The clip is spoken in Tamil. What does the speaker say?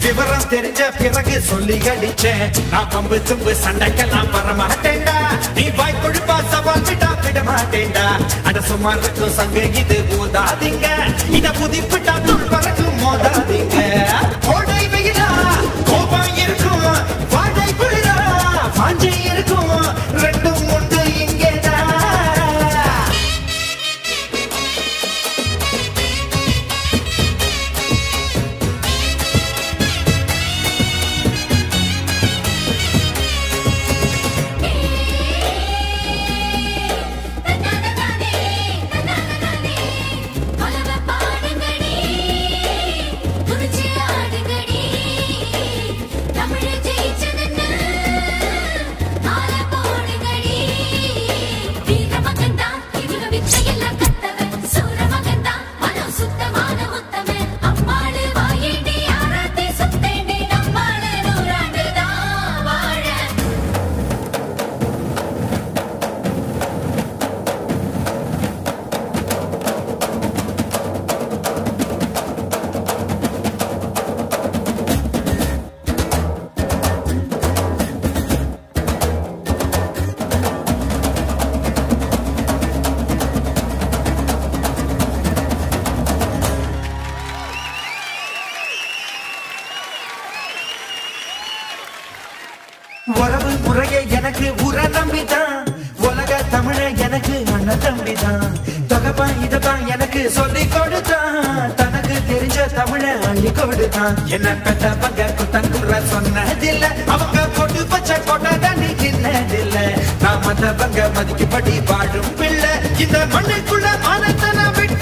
விவரம் தெரிஞ்ச பிறகு சொல்லி அடிச்சேன் நான் பம்பு தும்பு சண்டைக்கெல்லாம் வர மாட்டேன்டா நீ வாய் கொழுப்பா சவால் விட்டா விட மாட்டேன்டா அட சுமார் இருக்கும் சங்க இது ஊதாதீங்க இத புதிப்பிட்டா துள் பறக்கும் மோதாதீங்க கோடை வெயிலா கோபம் இருக்கும் வாடை குளிரா வாஞ்சை இருக்கும் ரெண்டும் உண்டு இங்கேதான் வாழ உறவு முறையே எனக்கு உர நம்பிதான் உலக தமிழ எனக்கு அண்ணன் தம்பிதான் தகப்பான் இததான் எனக்கு சொல்லி கொடுத்தான் தனக்கு தெரிஞ்ச தமிழ அள்ளி கொடுத்தான் என்ன பெத்தவங்க குத்தங்குற சொன்னதில்ல அவங்க போட்டு பச்சை கொட்ட தண்ணி தின்னதில்ல நான் மத்தவங்க மதிக்கப்படி வாழும் பிள்ளை இந்த மண்ணுக்குள்ள மானத்தை நான் விட்டு